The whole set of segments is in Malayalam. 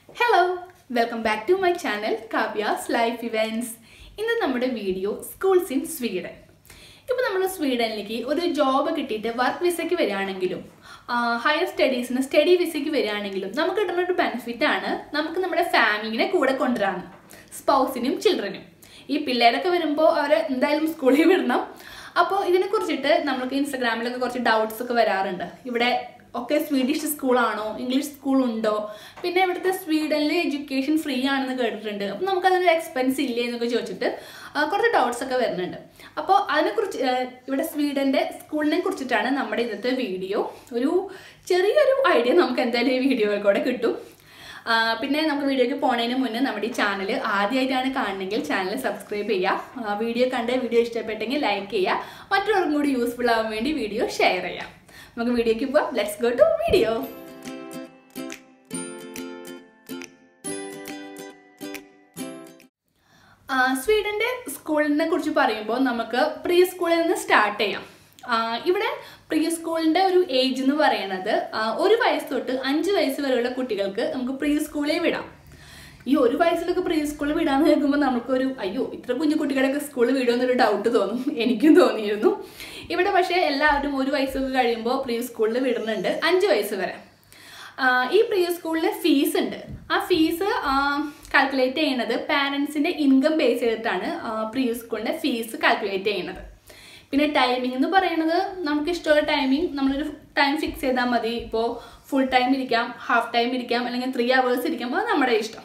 hello welcome back to my channel Kavya's life events ഇന്ന് നമ്മുടെ വീഡിയോ സ്കൂൾസ് ഇൻ സ്വീഡൻ ഇപ്പോൾ നമ്മൾ സ്വീഡനിലേക്ക് ഒരു ജോബ് കിട്ടിയിട്ട് വർക്ക് വിസയ്ക്ക് വരികയാണെങ്കിലും ഹയർ സ്റ്റഡീസിന് സ്റ്റഡി വിസയ്ക്ക് വരികയാണെങ്കിലും നമുക്ക് കിട്ടുന്ന ഒരു ബെനിഫിറ്റ് ആണ് നമുക്ക് നമ്മുടെ ഫാമിലിനെ കൂടെ കൊണ്ടുവരാന്ന് സ്പൗസിനും ചിൽഡ്രനും ഈ പിള്ളേരൊക്കെ വരുമ്പോൾ അവരെ എന്തായാലും സ്കൂളിൽ വിടണം അപ്പോൾ ഇതിനെക്കുറിച്ചിട്ട് നമുക്ക് ഇൻസ്റ്റാഗ്രാമിലൊക്കെ കുറച്ച് ഡൗട്ട്സ് ഒക്കെ വരാറുണ്ട് ഇവിടെ ഒക്കെ സ്വീഡിഷ് സ്കൂളാണോ ഇംഗ്ലീഷ് സ്കൂൾ ഉണ്ടോ പിന്നെ ഇവിടുത്തെ സ്വീഡനിൽ എഡ്യൂക്കേഷൻ ഫ്രീ ആണെന്ന് കേട്ടിട്ടുണ്ട് അപ്പം നമുക്കതിനൊരു എക്സ്പെൻസ് ഇല്ലേ എന്നൊക്കെ ചോദിച്ചിട്ട് ആ, കുറച്ച് ഡൗട്ട്സ് ഒക്കെ വരുന്നുണ്ട് അപ്പോൾ അതിനെക്കുറിച്ച് ആ, ഇവിടെ സ്വീഡൻ്റെ സ്കൂളിനെ കുറിച്ചിട്ടാണ് നമ്മുടെ ഇന്നത്തെ വീഡിയോ ഒരു ചെറിയൊരു ഐഡിയ നമുക്ക് എന്തായാലും ഈ വീഡിയോയിൽ കൂടെ കിട്ടും ആ, പിന്നെ നമുക്ക് വീഡിയോയ്ക്ക് പോണതിന് മുന്നേ നമ്മുടെ ഈ ചാനൽ ആദ്യമായിട്ടാണ് കാണണമെങ്കിൽ ചാനൽ സബ്സ്ക്രൈബ് ചെയ്യുക ആ, വീഡിയോ കണ്ട് വീഡിയോ ഇഷ്ടപ്പെട്ടെങ്കിൽ ലൈക്ക് ചെയ്യുക മറ്റുള്ളവർക്കും കൂടി യൂസ്ഫുൾ ആവാൻ വേണ്ടി വീഡിയോ ഷെയർ ചെയ്യാം നമുക്ക് വീഡിയോയ്ക്ക് പോവാം ലെറ്റ്സ് ഗോ ടു വീഡിയോ സ്വീഡൻ്റെ സ്കൂളിനെ കുറിച്ച് പറയുമ്പോൾ നമുക്ക് പ്രീ സ്കൂളിൽ നിന്ന് സ്റ്റാർട്ട് ചെയ്യാം ആ, ഇവിടെ പ്രീ സ്കൂളിൻ്റെ ഒരു ഏജ് എന്ന് പറയുന്നത് ആ, ഒരു വയസ്സ് തൊട്ട് അഞ്ച് വയസ്സ് വരെയുള്ള കുട്ടികൾക്ക് നമുക്ക് പ്രീ സ്കൂളിൽ വിടാം ഈ ഒരു വയസ്സിലൊക്കെ പ്രീ സ്കൂളിൽ വിടാന്ന് കേൾക്കുമ്പോൾ നമുക്കൊരു അയ്യോ ഇത്ര കുഞ്ഞു കുട്ടികളൊക്കെ സ്കൂളിൽ വിടുമെന്നൊരു ഡൗട്ട് തോന്നും എനിക്കും തോന്നിയിരുന്നു ഇവിടെ പക്ഷേ എല്ലാവരും ഒരു വയസ്സൊക്കെ കഴിയുമ്പോൾ പ്രീ സ്കൂളിൽ വിടുന്നുണ്ട് അഞ്ച് വയസ്സ് വരെ ആ, ഈ പ്രീ സ്കൂളിലെ ഫീസ് ഉണ്ട് ആ ഫീസ് കാൽക്കുലേറ്റ് ചെയ്യുന്നത് പാരൻസിൻ്റെ ഇൻകം ബേസ് ചെയ്തിട്ടാണ് പ്രീ സ്കൂളിൻ്റെ ഫീസ് കാൽക്കുലേറ്റ് ചെയ്യുന്നത് പിന്നെ ടൈമിംഗ് എന്ന് പറയുന്നത് നമുക്ക് ഇഷ്ടമുള്ള ടൈമിംഗ് നമ്മളൊരു ടൈം ഫിക്സ് ചെയ്താൽ മതി ഇപ്പോൾ ഫുൾ ടൈം ഇരിക്കാം ഹാഫ് ടൈം ഇരിക്കാം അല്ലെങ്കിൽ ത്രീ അവേഴ്സ് ഇരിക്കാം അത് നമ്മുടെ ഇഷ്ടം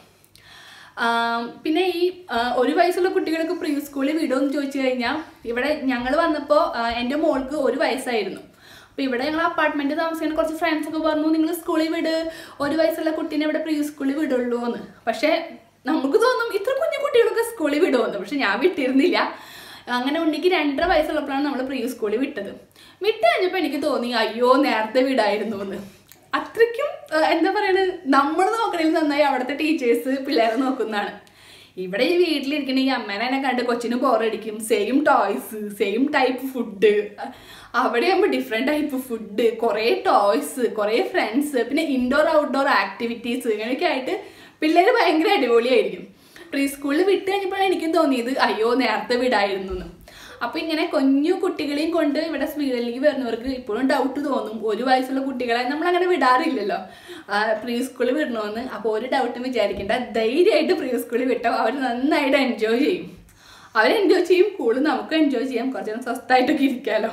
ആം, പിന്നെ ഈ ആ, ഒരു വയസ്സുള്ള കുട്ടികൾക്ക് പ്രീ സ്കൂളിൽ വിടുമെന്ന് ചോദിച്ചു കഴിഞ്ഞാൽ ഇവിടെ ഞങ്ങൾ വന്നപ്പോൾ എൻ്റെ മോൾക്ക് ഒരു വയസ്സായിരുന്നു അപ്പോൾ ഇവിടെ ഞങ്ങൾ അപ്പാർട്ട്മെൻറ്റ് താമസിക്കുന്ന കുറച്ച് ഫ്രണ്ട്സ് ഒക്കെ പറഞ്ഞു നിങ്ങൾ സ്കൂളിൽ വിട് ഒരു വയസ്സുള്ള കുട്ടീനെ ഇവിടെ പ്രീ സ്കൂളിൽ വിടുള്ളൂ എന്ന് പക്ഷേ നമുക്ക് തോന്നും ഇത്ര കുഞ്ഞു കുട്ടികളൊക്കെ സ്കൂളിൽ വിടുമെന്ന് പക്ഷെ ഞാൻ വിട്ടിരുന്നില്ല അങ്ങനെ ഉണ്ണിക്ക് രണ്ടര വയസ്സുള്ളപ്പോഴാണ് നമ്മൾ പ്രീ സ്കൂളിൽ വിട്ടത് വിട്ട് കഴിഞ്ഞപ്പോൾ എനിക്ക് തോന്നി അയ്യോ നേരത്തെ വിടായിരുന്നു എന്ന് അത്രയ്ക്കും ആ, എന്താ പറയുന്നത് നമ്മൾ നോക്കണേൽ നന്നായി അവിടുത്തെ ടീച്ചേഴ്സ് പിള്ളേരെ നോക്കുന്നതാണ് ഇവിടെ ഈ വീട്ടിലിരിക്കുന്ന ഈ അമ്മേനെ എന്നെ കണ്ട് കൊച്ചിന് ബോറടിക്കും same toys same type food അവിടെ ആകുമ്പോൾ ഡിഫറെൻറ്റ് ടൈപ്പ് ഫുഡ് കുറേ ടോയ്സ് കുറേ ഫ്രണ്ട്സ് പിന്നെ ഇൻഡോർ ഔട്ട്ഡോർ ആക്ടിവിറ്റീസ് ഇങ്ങനെയൊക്കെ ആയിട്ട് പിള്ളേർ ഭയങ്കര അടിപൊളിയായിരിക്കും പ്രീ സ്കൂളിൽ വിട്ട് കഴിഞ്ഞപ്പോഴാണ് എനിക്കും തോന്നിയത് അയ്യോ നേരത്തെ വിടായിരുന്നു എന്ന് അപ്പോൾ ഇങ്ങനെ കുഞ്ഞു കുട്ടികളെയും കൊണ്ട് ഇവിടെ സ്വീഡനിലേക്ക് വരുന്നവർക്ക് ഇപ്പോഴും ഡൗട്ട് തോന്നും ഒരു വയസ്സുള്ള കുട്ടികളെ നമ്മൾ അങ്ങനെ വിടാറില്ലല്ലോ പ്രീ സ്കൂളിൽ വിടണമെന്ന് അപ്പോൾ ഒരു ഡൗട്ടും വിചാരിക്കേണ്ട ധൈര്യമായിട്ട് പ്രീ സ്കൂളിൽ വിട്ടോ അവർ നന്നായിട്ട് എൻജോയ് ചെയ്യും അവർ എൻജോയ് ചെയ്യും കൂടുതൽ നമുക്ക് എൻജോയ് ചെയ്യാം കുറച്ച് നേരം സ്വസ്ഥമായിട്ടൊക്കെ ഇരിക്കാമല്ലോ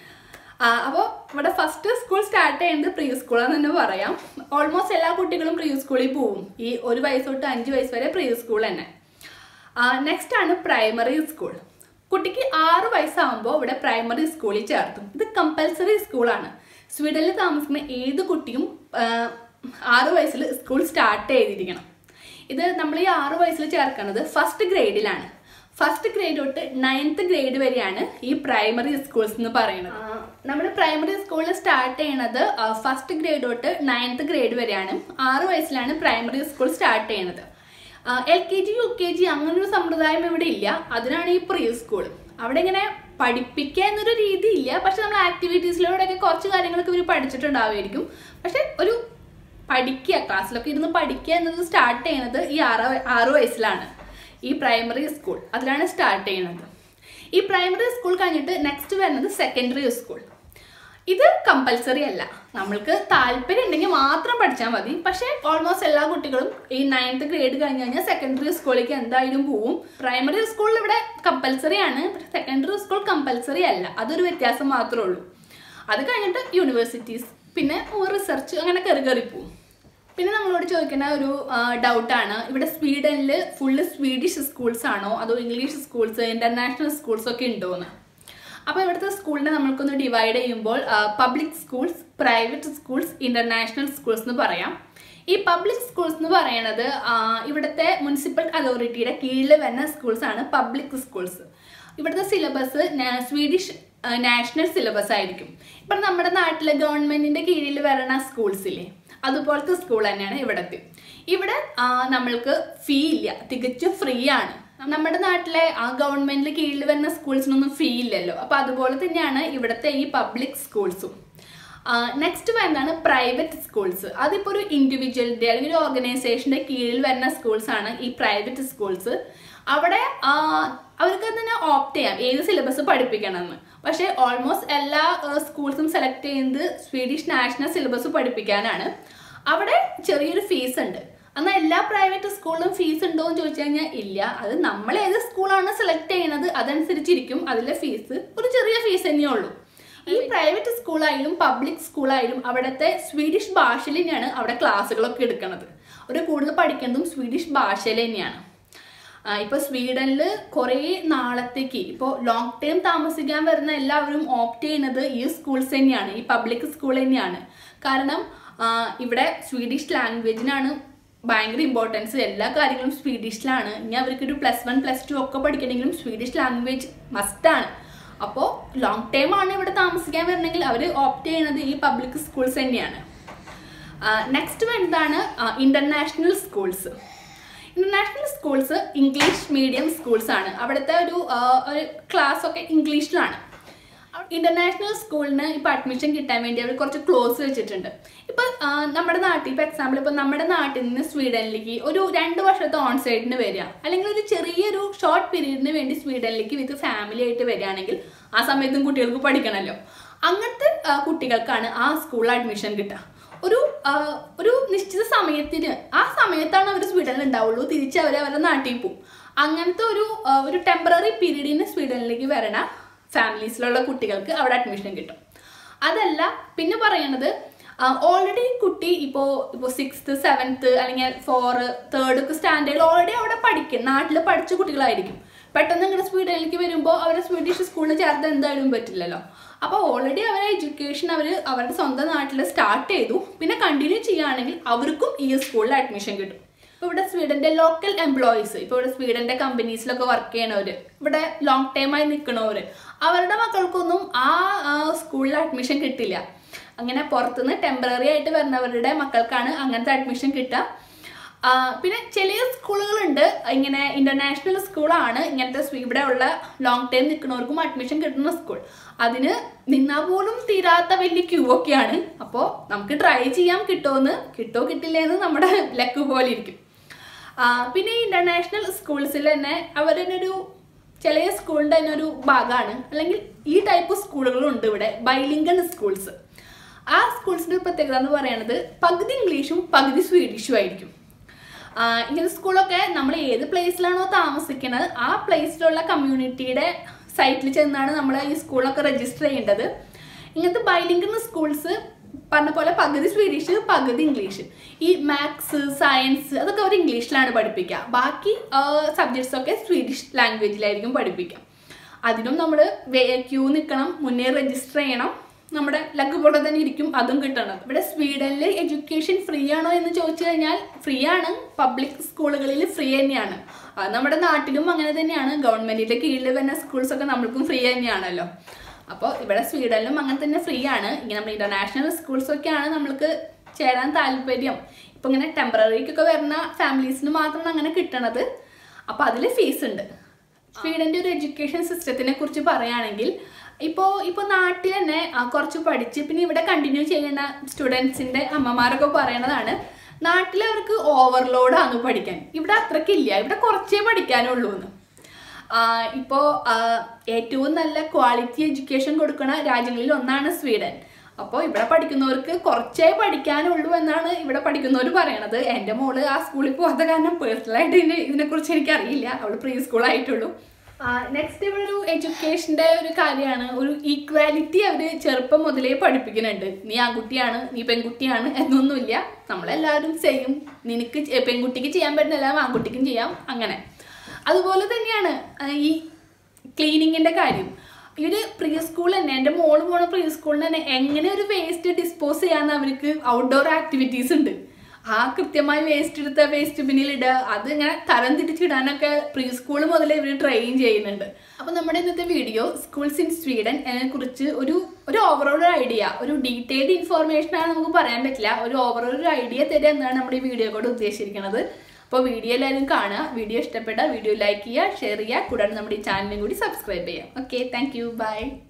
അപ്പോൾ ഇവിടെ ഫസ്റ്റ് സ്കൂൾ സ്റ്റാർട്ട് ചെയ്യുന്നത് പ്രീ സ്കൂളാന്ന് തന്നെ പറയാം ഓൾമോസ്റ്റ് എല്ലാ കുട്ടികളും പ്രീ സ്കൂളിൽ പോവും ഈ ഒരു വയസ്സ് തൊട്ട് അഞ്ച് വയസ്സ് വരെ പ്രീ സ്കൂൾ തന്നെ നെക്സ്റ്റ് ആണ് പ്രൈമറി സ്കൂൾ കുട്ടിക്ക് ആറ് വയസ്സാകുമ്പോൾ ഇവിടെ പ്രൈമറി സ്കൂളിൽ ചേർത്തും ഇത് കമ്പൽസറി സ്കൂളാണ് സ്വീഡനിൽ താമസിക്കുന്ന ഏത് കുട്ടിയും ആ, ആറ് വയസ്സിൽ സ്കൂൾ സ്റ്റാർട്ട് ചെയ്തിരിക്കണം ഇത് നമ്മൾ ഈ ആറ് വയസ്സിൽ ചേർക്കുന്നത് ഫസ്റ്റ് ഗ്രേഡിലാണ് ഫസ്റ്റ് ഗ്രേഡ് തൊട്ട് നയൻത്ത് ഗ്രേഡ് വരെയാണ് ഈ പ്രൈമറി സ്കൂൾസ് എന്ന് പറയുന്നത് നമ്മൾ പ്രൈമറി സ്കൂളിൽ സ്റ്റാർട്ട് ചെയ്യണത് ഫസ്റ്റ് ഗ്രേഡ് തൊട്ട് നയൻത്ത് ഗ്രേഡ് വരെയാണ് ആറ് വയസ്സിലാണ് പ്രൈമറി സ്കൂൾ സ്റ്റാർട്ട് ചെയ്യണത് L K G U K G അങ്ങനൊരു സമ്പ്രദായം ഇവിടെ ഇല്ല അതിനാണ് ഈ പ്രീ സ്കൂൾ അവിടെ ഇങ്ങനെ പഠിപ്പിക്കുക എന്നൊരു രീതി ഇല്ല പക്ഷെ നമ്മൾ ആക്ടിവിറ്റീസിലൂടെയൊക്കെ കുറച്ച് കാര്യങ്ങളൊക്കെ ഇവർ പഠിച്ചിട്ടുണ്ടാവുമായിരിക്കും പക്ഷെ ഒരു പഠിക്കുക ക്ലാസ്സിലൊക്കെ ഇരുന്ന് പഠിക്കുക എന്നത് സ്റ്റാർട്ട് ചെയ്യുന്നത് ഈ ആറ് വയ- ആറ് വയസ്സിലാണ് ഈ പ്രൈമറി സ്കൂൾ അതിലാണ് സ്റ്റാർട്ട് ചെയ്യുന്നത് ഈ പ്രൈമറി സ്കൂൾ കഴിഞ്ഞിട്ട് നെക്സ്റ്റ് വരുന്നത് സെക്കൻഡറി സ്കൂൾ ഇത് കമ്പൽസറി അല്ല നമ്മൾക്ക് താല്പര്യം ഉണ്ടെങ്കിൽ മാത്രം പഠിച്ചാൽ മതി പക്ഷേ ഓൾമോസ്റ്റ് എല്ലാ കുട്ടികളും ഈ നയൻത്ത് ഗ്രേഡ് കഴിഞ്ഞ് കഴിഞ്ഞാൽ സെക്കൻഡറി സ്കൂളിലേക്ക് എന്തായാലും പോവും പ്രൈമറി സ്കൂളിൽ ഇവിടെ കമ്പൽസറി ആണ് പക്ഷെ സെക്കൻഡറി സ്കൂൾ കമ്പൽസറി അല്ല അതൊരു വ്യത്യാസം മാത്രമേ ഉള്ളൂ അത് കഴിഞ്ഞിട്ട് യൂണിവേഴ്സിറ്റീസ് പിന്നെ റിസർച്ച് അങ്ങനെ കയറി കയറി പോവും പിന്നെ നമ്മളോട് ചോദിക്കുന്ന ഒരു ഡൗട്ടാണ് ഇവിടെ സ്വീഡനിൽ ഫുള്ള് സ്വീഡിഷ് സ്കൂൾസ് ആണോ അതോ ഇംഗ്ലീഷ് സ്കൂൾസ് ഇന്റർനാഷണൽ സ്കൂൾസ് ഒക്കെ ഉണ്ടോ എന്ന് അപ്പോൾ ഇവിടുത്തെ സ്കൂളിനെ നമ്മൾക്കൊന്ന് ഡിവൈഡ് ചെയ്യുമ്പോൾ public schools private schools international schools എന്ന് പറയാം ഈ പബ്ലിക് സ്കൂൾസ് എന്ന് പറയുന്നത് ആ, ഇവിടുത്തെ മുനിസിപ്പൽ അതോറിറ്റിയുടെ കീഴിൽ വരുന്ന സ്കൂൾസ് ആണ് പബ്ലിക് സ്കൂൾസ് ഇവിടുത്തെ സിലബസ് സ്വീഡിഷ് നാഷണൽ സിലബസ് ആയിരിക്കും ഇപ്പം നമ്മുടെ നാട്ടിലെ ഗവൺമെന്റിന്റെ കീഴിൽ വരുന്ന സ്കൂൾസില്ലേ അതുപോലത്തെ സ്കൂൾ തന്നെയാണ് ഇവിടത്തെ ഇവിടെ ആ, നമ്മൾക്ക് ഫീ ഇല്ല തികച്ചും ഫ്രീ ആണ് നമ്മുടെ നാട്ടിലെ ആ ഗവൺമെന്റിന് കീഴിൽ വരുന്ന സ്കൂൾസിനൊന്നും ഫീ ഇല്ലല്ലോ അപ്പൊ അതുപോലെ തന്നെയാണ് ഇവിടുത്തെ ഈ പബ്ലിക് സ്കൂൾസും നെക്സ്റ്റ് വരുന്നതാണ് പ്രൈവറ്റ് സ്കൂൾസ് അതിപ്പോൾ ഒരു ഇൻഡിവിജ്വലിൻ്റെ അല്ലെങ്കിൽ ഒരു ഓർഗനൈസേഷൻ്റെ കീഴിൽ വരുന്ന സ്കൂൾസ് ആണ് ഈ പ്രൈവറ്റ് സ്കൂൾസ് അവിടെ ആ, അവർക്ക് തന്നെ ഓപ്റ്റ് ചെയ്യാം ഏത് സിലബസ് പഠിപ്പിക്കണമെന്ന് പക്ഷേ ഓൾമോസ്റ്റ് എല്ലാ സ്കൂൾസും സെലക്ട് ചെയ്യുന്നത് സ്വീഡിഷ് നാഷണൽ സിലബസ് പഠിപ്പിക്കാനാണ് അവിടെ ചെറിയൊരു ഫീസ് ഉണ്ട് എന്നാൽ എല്ലാ പ്രൈവറ്റ് സ്കൂളിലും ഫീസ് ഉണ്ടോ എന്ന് ചോദിച്ചു കഴിഞ്ഞാൽ ഇല്ല അത് നമ്മൾ ഏത് സ്കൂളാണ് സെലക്ട് ചെയ്യുന്നത് അതനുസരിച്ചിരിക്കും അതിലെ ഫീസ് ഒരു ചെറിയ ഫീസ് തന്നെയേ ഉള്ളൂ ഈ പ്രൈവറ്റ് സ്കൂളായാലും പബ്ലിക് സ്കൂളായാലും അവിടുത്തെ സ്വീഡിഷ് ഭാഷയിൽ തന്നെയാണ് അവിടെ ക്ലാസ്സുകളൊക്കെ എടുക്കുന്നത് ഒരു കൂടുതൽ പഠിക്കുന്നതും സ്വീഡിഷ് ഭാഷയിൽ തന്നെയാണ് ആ, ഇപ്പൊ സ്വീഡനിൽ കുറേ നാളത്തേക്ക് ഇപ്പോൾ ലോങ് ടൈം താമസിക്കാൻ വരുന്ന എല്ലാവരും ഓപ്റ്റ് ചെയ്യുന്നത് ഈ സ്കൂൾസ് തന്നെയാണ് ഈ പബ്ലിക് സ്കൂൾ തന്നെയാണ് കാരണം ആ, ഇവിടെ സ്വീഡിഷ് ലാംഗ്വേജിനാണ് ഭയങ്കര ഇമ്പോർട്ടൻസ് എല്ലാ കാര്യങ്ങളും സ്വീഡിഷിലാണ് ഇനി അവർക്ക് ഒരു പ്ലസ് വൺ പ്ലസ് ടു ഒക്കെ പഠിക്കണമെങ്കിലും സ്വീഡിഷ് ലാംഗ്വേജ് മസ്റ്റാണ് അപ്പോൾ ലോങ് ടൈം ആണ് ഇവിടെ താമസിക്കാൻ വരണമെങ്കിൽ അവർ ഓപ്റ്റ് ചെയ്യുന്നത് ഈ പബ്ലിക് സ്കൂൾസ് തന്നെയാണ് നെക്സ്റ്റ് എന്താണ് international schools international schools English medium schools ആണ് അവിടുത്തെ ഒരു ആ, ഒരു ക്ലാസ് ഒക്കെ ഇംഗ്ലീഷിലാണ് ഇന്റർനാഷണൽ സ്കൂളിന് ഇപ്പൊ അഡ്മിഷൻ കിട്ടാൻ വേണ്ടി അവർ കുറച്ച് ക്ലോസ് വെച്ചിട്ടുണ്ട് ഇപ്പൊ ആ, നമ്മുടെ നാട്ടിൽ ഇപ്പൊ എക്സാമ്പിൾ ഇപ്പൊ നമ്മുടെ നാട്ടിൽ നിന്ന് സ്വീഡനിലേക്ക് ഒരു രണ്ട് വർഷത്തെ ഓൺ സൈഡിന് വരിക അല്ലെങ്കിൽ ഒരു ചെറിയൊരു ഷോർട്ട് പീരീഡിന് വേണ്ടി സ്വീഡനിലേക്ക് വിത്ത് ഫാമിലി ആയിട്ട് വരികയാണെങ്കിൽ ആ സമയത്തും കുട്ടികൾക്ക് പഠിക്കണമല്ലോ അങ്ങനത്തെ ആ, കുട്ടികൾക്കാണ് ആ സ്കൂളിൽ അഡ്മിഷൻ കിട്ടുക ഒരു ആ, ഒരു നിശ്ചിത സമയത്തിന് ആ സമയത്താണ് അവർ സ്വീഡനിൽ ഉണ്ടാവുള്ളൂ തിരിച്ച് അവർ അവരുടെ നാട്ടിൽ പോകും അങ്ങനത്തെ ഒരു ആ, ഒരു ടെമ്പററി പീരീഡിന് സ്വീഡനിലേക്ക് വരണ ഫാമിലീസിലുള്ള കുട്ടികൾക്ക് അവിടെ അഡ്മിഷൻ കിട്ടും അതല്ല പിന്നെ പറയണത് ഓൾറെഡി കുട്ടി ഇപ്പോൾ ഇപ്പോൾ സിക്സ്ത് സെവൻത്ത് അല്ലെങ്കിൽ ഫോറ് തേർഡ് ഒക്കെ സ്റ്റാൻഡേർഡിൽ ഓൾറെഡി അവിടെ പഠിക്കും നാട്ടിൽ പഠിച്ച കുട്ടികളായിരിക്കും പെട്ടെന്ന് ഇങ്ങനെ സ്വീഡനിലേക്ക് വരുമ്പോൾ അവരെ സ്വീഡിഷ് സ്കൂളിൽ ചേർത്ത് എന്തായാലും പറ്റില്ലല്ലോ അപ്പോൾ ഓൾറെഡി അവരെ എഡ്യൂക്കേഷൻ അവർ അവരുടെ സ്വന്തം നാട്ടിൽ സ്റ്റാർട്ട് ചെയ്തു പിന്നെ കണ്ടിന്യൂ ചെയ്യുകയാണെങ്കിൽ അവർക്കും ഈ സ്കൂളിൽ അഡ്മിഷൻ കിട്ടും ഇപ്പോൾ ഇവിടെ സ്വീഡന്റെ ലോക്കൽ എംപ്ലോയീസ് ഇപ്പോൾ ഇവിടെ സ്വീഡന്റെ കമ്പനീസിലൊക്കെ വർക്ക് ചെയ്യണവർ ഇവിടെ ലോങ് ടൈം ആയി നിൽക്കണവർ അവരുടെ മക്കൾക്കൊന്നും ആ സ്കൂളിൽ അഡ്മിഷൻ കിട്ടില്ല അങ്ങനെ പുറത്തുനിന്ന് ടെമ്പററി ആയിട്ട് വരുന്നവരുടെ മക്കൾക്കാണ് അങ്ങനത്തെ അഡ്മിഷൻ കിട്ടുക ആ, പിന്നെ ചില സ്കൂളുകളുണ്ട് ഇങ്ങനെ ഇന്റർനാഷണൽ സ്കൂളാണ് ഇങ്ങനത്തെ സ്വീ- ഇവിടെ ഉള്ള ലോങ് ടൈം നിൽക്കുന്നവർക്കും അഡ്മിഷൻ കിട്ടുന്ന സ്കൂൾ അതിന് നിന്നാൽ പോലും തീരാത്ത വലിയ ക്യൂ ഒക്കെയാണ് അപ്പോൾ നമുക്ക് ട്രൈ ചെയ്യാം കിട്ടുമെന്ന് കിട്ടോ കിട്ടില്ലേന്ന് നമ്മുടെ ലക്ക് പോലെ ഇരിക്കും ആ, പിന്നെ ഈ ഇന്റർനാഷണൽ സ്കൂൾസിൽ തന്നെ അവരൊരു ചില സ്കൂളിൻ്റെ തന്നെ ഒരു ഭാഗമാണ് അല്ലെങ്കിൽ ഈ ടൈപ്പ് സ്കൂളുകളും ഉണ്ട് ഇവിടെ ബൈലിംഗൺ സ്കൂൾസ് ആ സ്കൂൾസിൻ്റെ പ്രത്യേകത എന്ന് പറയുന്നത് പകുതി ഇംഗ്ലീഷും പകുതി സ്വീഡിഷും ആയിരിക്കും ആ, ഇങ്ങനത്തെ സ്കൂളൊക്കെ നമ്മൾ ഏത് പ്ലേസിലാണോ താമസിക്കുന്നത് ആ പ്ലേസിലുള്ള കമ്മ്യൂണിറ്റിയുടെ സൈറ്റിൽ ചെന്നാണ് നമ്മൾ ഈ സ്കൂളൊക്കെ രജിസ്റ്റർ ചെയ്യേണ്ടത് ഇങ്ങനത്തെ ബൈലിംഗൽ സ്കൂൾസ് പറഞ്ഞ പോലെ പകുതി സ്വീഡിഷ് പകുതി ഇംഗ്ലീഷ് ഈ മാത്സ് സയൻസ് അതൊക്കെ അവർ ഇംഗ്ലീഷിലാണ് പഠിപ്പിക്കുക ബാക്കി സബ്ജക്ട്സ് ഒക്കെ സ്വീഡിഷ് ലാംഗ്വേജിലായിരിക്കും പഠിപ്പിക്കുക അതിനും നമ്മൾ ക്യൂ നിൽക്കണം മുന്നേ രജിസ്റ്റർ ചെയ്യണം നമ്മുടെ ലക്ക് പോലെ തന്നെ ഇരിക്കും അതും കിട്ടണം ഇവിടെ സ്വീഡനിൽ എഡ്യൂക്കേഷൻ ഫ്രീ ആണോ എന്ന് ചോദിച്ചു കഴിഞ്ഞാൽ ഫ്രീ ആണ് പബ്ലിക് സ്കൂളുകളിൽ ഫ്രീ തന്നെയാണ് അത് നമ്മുടെ നാട്ടിലും അങ്ങനെ തന്നെയാണ് ഗവൺമെന്റിന്റെ കീഴിൽ വരുന്ന സ്കൂൾസ് ഒക്കെ നമ്മൾക്കും ഫ്രീ തന്നെയാണല്ലോ അപ്പോൾ ഇവിടെ സ്വീഡനിലും അങ്ങനെ തന്നെ ഫ്രീ ആണ് ഇങ്ങനെ നമ്മുടെ ഇന്റർനാഷണൽ സ്കൂൾസ് ഒക്കെയാണ് നമ്മൾക്ക് ചേരാൻ താല്പര്യം ഇപ്പൊ ഇങ്ങനെ ടെമ്പററിക്കൊക്കെ വരുന്ന ഫാമിലീസിന് മാത്രമാണ് അങ്ങനെ കിട്ടണത് അപ്പൊ അതിൽ ഫീസ് ഉണ്ട് സ്വീഡന്റെ ഒരു എഡ്യൂക്കേഷൻ സിസ്റ്റത്തിനെ കുറിച്ച് പറയുകയാണെങ്കിൽ ഇപ്പോൾ ഇപ്പോൾ നാട്ടിൽ തന്നെ ആ, കുറച്ച് പഠിച്ച് പിന്നെ ഇവിടെ കണ്ടിന്യൂ ചെയ്യുന്ന സ്റ്റുഡൻസിന്റെ അമ്മമാരൊക്കെ പറയണതാണ് നാട്ടിൽ അവർക്ക് ഓവർലോഡാണ് പഠിക്കാൻ ഇവിടെ അത്രക്കില്ല ഇവിടെ കുറച്ചേ പഠിക്കാനുള്ളൂ എന്ന് ഇപ്പോൾ ഏറ്റവും നല്ല ക്വാളിറ്റി എഡ്യൂക്കേഷൻ കൊടുക്കുന്ന രാജ്യങ്ങളിൽ ഒന്നാണ് സ്വീഡൻ അപ്പോൾ ഇവിടെ പഠിക്കുന്നവർക്ക് കുറച്ചേ പഠിക്കാനുള്ളൂ എന്നാണ് ഇവിടെ പഠിക്കുന്നവർ പറയണത് എൻ്റെ മോള് ആ സ്കൂളിൽ പോകാത്ത കാരണം പേഴ്സണലായിട്ട് ഇതിനെ ഇതിനെക്കുറിച്ച് എനിക്ക് അറിയില്ല അവൾ പ്രീ സ്കൂളായിട്ടുള്ളൂ നെക്സ്റ്റ് ഇവിടെ ഒരു എഡ്യൂക്കേഷൻ്റെ ഒരു കാര്യമാണ് ഒരു ഈക്വാലിറ്റി അവർ ചെറുപ്പം മുതലേ പഠിപ്പിക്കുന്നുണ്ട് നീ ആൺകുട്ടിയാണ് നീ പെൺകുട്ടിയാണ് എന്നൊന്നുമില്ല നമ്മളെല്ലാവരും ചെയ്യും നിനക്ക് ചെ- പെൺകുട്ടിക്ക് ചെയ്യാൻ പറ്റുന്ന എല്ലാം ആൺകുട്ടിക്കും ചെയ്യാം അങ്ങനെ അതുപോലെ തന്നെയാണ് ആ, ഈ ക്ലീനിങ്ങിന്റെ കാര്യം ഇവര് പ്രീ സ്കൂൾ തന്നെ എൻ്റെ മോള് പോണ പ്രീ സ്കൂളിൽ തന്നെ എങ്ങനെ ഒരു വേസ്റ്റ് ഡിസ്പോസ് ചെയ്യാന്ന് അവർക്ക് ഔട്ട്ഡോർ ആക്ടിവിറ്റീസ് ഉണ്ട് ആ കൃത്യമായി വേസ്റ്റ് എടുത്ത വേസ്റ്റ് ബിന്നിൽ ഇടുക അത് ഇങ്ങനെ തരം തിരിച്ചിടാനൊക്കെ പ്രീ സ്കൂൾ മുതലേ ഇവർ ട്രെയിൻ ചെയ്യുന്നുണ്ട് അപ്പോൾ നമ്മുടെ ഇന്നത്തെ വീഡിയോ സ്കൂൾസ് ഇൻ സ്വീഡൻ അതിനെ കുറിച്ച് ഒരു ഒരു ഓവറോൾ ഐഡിയ ഒരു ഡീറ്റെയിൽഡ് ഇൻഫോർമേഷൻ ആണ് നമുക്ക് പറയാൻ പറ്റില്ല ഒരു ഓവറോൾ ഒരു ഐഡിയ തരിക എന്നാണ് നമ്മുടെ ഈ വീഡിയോ കൊണ്ട് ഉദ്ദേശിച്ചിരിക്കുന്നത് അപ്പോൾ വീഡിയോ എല്ലാവരും കാണുക വീഡിയോ ഇഷ്ടപ്പെട്ട വീഡിയോ ലൈക്ക് ചെയ്യുക ഷെയർ ചെയ്യുക കൂടാതെ നമ്മുടെ ഈ ചാനലും കൂടി സബ്സ്ക്രൈബ് ചെയ്യാം ഓക്കെ താങ്ക് യു ബൈ